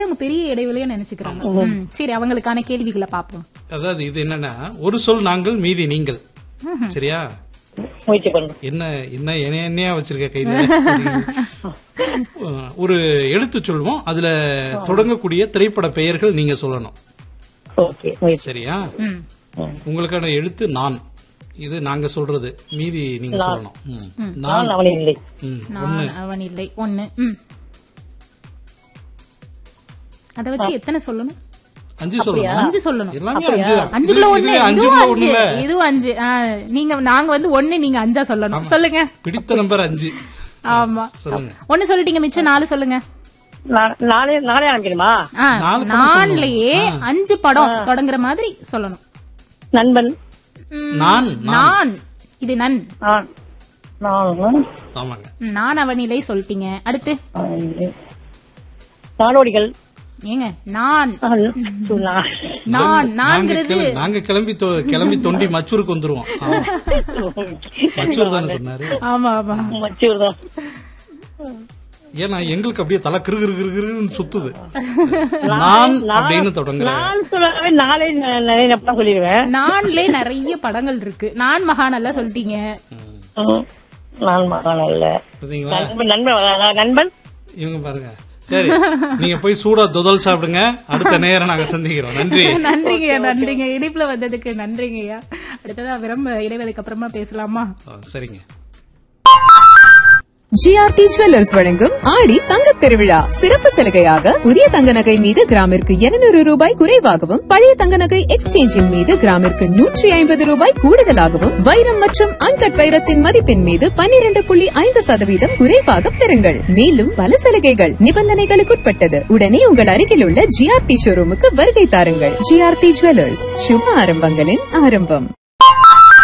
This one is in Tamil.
அவங்க பெரிய இடைவெளியா நினைச்சுக்கிறாங்க ம், சரி அவங்களுக்கான கேள்விகளை பாப்போம் அதாவது இது என்னன்னா ஒரு சொல் நாங்கள் மீதி நீங்கள் சரியா முயற்சி பண்ணுறோம் என்ன என்ன என்ன என்னையா வச்சிருக்க கையில அஹ், ஒரு எழுத்து சொல்வோம் அதுல தொடங்கக்கூடிய திரைப்பட பெயர்கள் நீங்க சொல்லணும் ஓகே முயற்சி சரியா ம். உங்களுக்கான எழுத்து நான் இது நாங்க சொல்றது மீதி நீங்க சொல்லணும் ம். நான் நான் அவனை இல்லை ம். நான் அவன் இல்லை ஒண்ணு ம். அத வச்சு எத்தனை சொல்லணும் அஞ்சு சொல்லணும் அஞ்சு சொல்லணும் எல்லாமே அஞ்சு தான். அஞ்சுக்குள்ள இது- ஒண்ணு இது இதுவும் அஞ்சுக்குள்ள அஞ்சு ஒண்ணுல இதுவும் அஞ்சு ஆ, நீங்க நாங்க வந்து ஒண்ணு நீங்க அஞ்சா சொல்லணும் சொல்லுங்க பிடித்த நம்பர் அஞ்சு ஆமா சொல்லுங்க ஒண்ணு சொல்லிட்டீங்க மிச்சம் நாலு சொல்லுங்க நான் நானே நானே ஆரம்பிக்கணுமா ஆ, நாலு படம் நான்லயே அஞ்சு படம் தொடங்குற மாதிரி சொல்லணும் நண்பன் ம், நான் நான் இது நன் நான் நான் ஆமாங்க ம், நான் அவனிலை சொல்லிட்டீங்க அடுத்து நாடோடிகள் ஏங்க நான் நான் நான் நான் நாங்க நான்ங்கிறது கிளம்பி- நாங்க கிளம்பி தொ- கிளம்பி தொண்டி மச்சூருக்கு வந்துருவோம் ஆமா. மச்சூர் தானே சொன்னாரு ஆமா ஆமா மச்சூர் தான் ஏன்னா எங்களுக்கு அப்படியே தலை கிரு கிரு கிரு கிருன்னு சுத்துது நான் அப்படின்னு தொடங்குற நான் சொல்லவே நாளே ந- நிறைய நப்பா சொல்லிடுவேன் நான்லே நிறைய படங்கள் இருக்கு நான் மகான் எல்லாம் சொல்லிட்டீங்க ம். நான் மகான் அல்ல பாத்தீங்களா நண்பன் நண்பன் வராதா? நண்பன் இவங்க பாருங்க சரி நீங்க போய் சூடா துதல் சாப்பிடுங்க அடுத்த நேரம் நாங்க சந்திக்கிறோம் நன்றி நன்றிங்க நன்றிங்க இனிப்புல வந்ததுக்கு நன்றிங்கய்யா அடுத்ததா விரும்ப இடைவேளைக்கு அப்புறமா பேசலாமா ஆ, சரிங்க ஜிஆர்டி ஜுவல்லர்ஸ் வழங்கும் ஆடி தங்கத் திருவிழா சிறப்பு சலுகையாக புதிய தங்க நகை மீது கிராமிற்கு 200 ரூபாய் குறைவாகவும் பழைய தங்க நகை எக்ஸ்சேஞ்சின் மீது கிராமிற்கு நூற்றி ஐம்பது ரூபாய் கூடுதலாகவும் வைரம் மற்றும் அன்கட் வைரத்தின் மதிப்பின் மீது 12.5% புள்ளி ஐந்து சதவீதம் குறைவாக பெறுங்கள் மேலும் பல சலுகைகள் நிபந்தனைகளுக்குட்பட்டது உடனே உங்கள் அருகில் உள்ள ஜிஆர்டி ஷோரூமுக்கு வருகை தாருங்கள் ஜிஆர்டி ஜுவல்லர்ஸ் சுப ஆரம்பங்களின் ஆரம்பம்